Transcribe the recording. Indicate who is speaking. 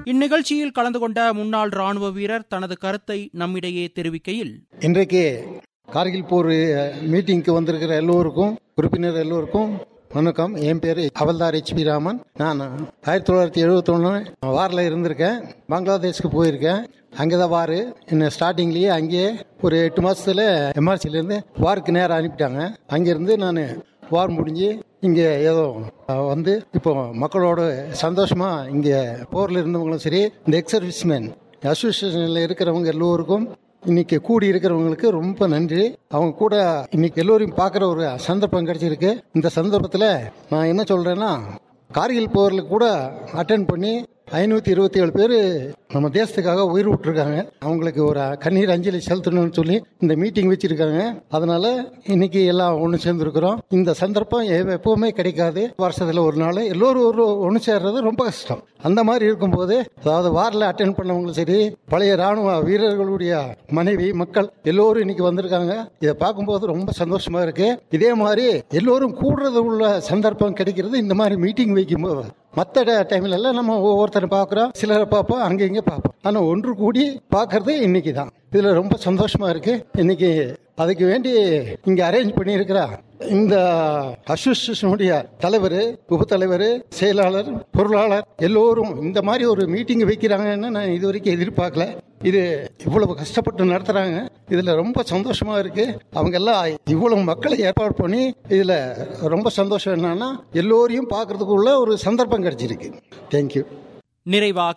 Speaker 1: இந்நிகழ்ச்சியில் கலந்து கொண்ட முன்னாள் ராணுவ வீரர் தனது கருத்தை நம்மிடையே தெரிவிக்கையில்
Speaker 2: இன்றைக்கு கார்கில் போர் மீட்டிங்க்கு வந்திருக்கிற எல்லோருக்கும் உறுப்பினர் எல்லோருக்கும் வணக்கம் என் பேர் அவல்தார் ஹெச்பி ராமன் நான் ஆயிரத்தி தொள்ளாயிரத்தி எழுபத்தொன்னு வாரில் இருந்திருக்கேன் பங்களாதேஷ்க்கு போயிருக்கேன் அங்கே தான் வார் என்ன ஸ்டார்டிங்லேயே அங்கேயே ஒரு எட்டு மாதத்தில் எம்ஆர்சிலேருந்து வாருக்கு நேரம் அனுப்பிட்டாங்க அங்கேருந்து நான் வார் முடிஞ்சு இங்கே ஏதோ வந்து இப்போ மக்களோட சந்தோஷமாக இங்கே போரில் இருந்தவங்களும் சரி இந்த எக்ஸ் சர்வீஸ்மேன் அசோசியேஷனில் இருக்கிறவங்க எல்லோருக்கும் இன்னைக்கு கூடி இருக்கிறவங்களுக்கு ரொம்ப நன்றி அவங்க கூட இன்னைக்கு எல்லோரையும் பார்க்குற ஒரு சந்தர்ப்பம் கிடைச்சிருக்கு இந்த சந்தர்ப்பத்தில் நான் என்ன சொல்றேன்னா கார்கில் போரில் கூட அட்டன் பண்ணி ஐநூற்றி இருபத்தி ஏழு பேர் நம்ம தேசத்துக்காக உயிர் விட்டுருக்காங்க அவங்களுக்கு ஒரு கண்ணீர் அஞ்சலி செலுத்தணும்னு சொல்லி இந்த மீட்டிங் வச்சிருக்காங்க அதனால இன்னைக்கு எல்லாம் ஒன்று சேர்ந்துருக்கிறோம் இந்த சந்தர்ப்பம் எ- எப்பவுமே கிடைக்காது வருஷத்துல ஒரு நாள் எல்லோரும் ஒரு ஒன்று சேர்றது ரொம்ப கஷ்டம் அந்த மாதிரி இருக்கும்போது அதாவது வாரில் அட்டன் பண்ணவங்களும் சரி பழைய ராணுவ வீரர்களுடைய மனைவி மக்கள் எல்லோரும் இன்னைக்கு வந்திருக்காங்க இதை பார்க்கும்போது ரொம்ப சந்தோஷமா இருக்கு இதே மாதிரி எல்லோரும் கூடுறது உள்ள சந்தர்ப்பம் கிடைக்கிறது இந்த மாதிரி மீட்டிங் வைக்கும்போது மற்ற டைம்ல எல்லாம் நம்ம ஒவ்வொருத்தரை பார்க்குறோம் சிலரை பார்ப்போம் அங்கே இங்கே பார்ப்போம் ஆனால் ஒன்று கூடி பார்க்கறது இன்னைக்கு தான் இதில் ரொம்ப சந்தோஷமா இருக்கு இன்னைக்கு அதுக்கு வேண்டி இங்கே அரேஞ்ச் பண்ணியிருக்கிற இந்த அசோசியேஷனுடைய தலைவர் உபத்தலைவர் செயலாளர் பொருளாளர் எல்லோரும் இந்த மாதிரி ஒரு மீட்டிங் வைக்கிறாங்கன்னு நான் இது வரைக்கும் எதிர்பார்க்கல இது இவ்வளவு கஷ்டப்பட்டு நடத்துறாங்க இதுல ரொம்ப சந்தோஷமா இருக்கு அவங்க எல்லாம் இவ்வளவு மக்களை ஏற்பாடு பண்ணி இதுல ரொம்ப சந்தோஷம் என்னன்னா எல்லோரையும் பார்க்கறதுக்குள்ள ஒரு சந்தர்ப்பம் கிடைச்சிருக்கு தேங்க்யூ
Speaker 1: நிறைவாக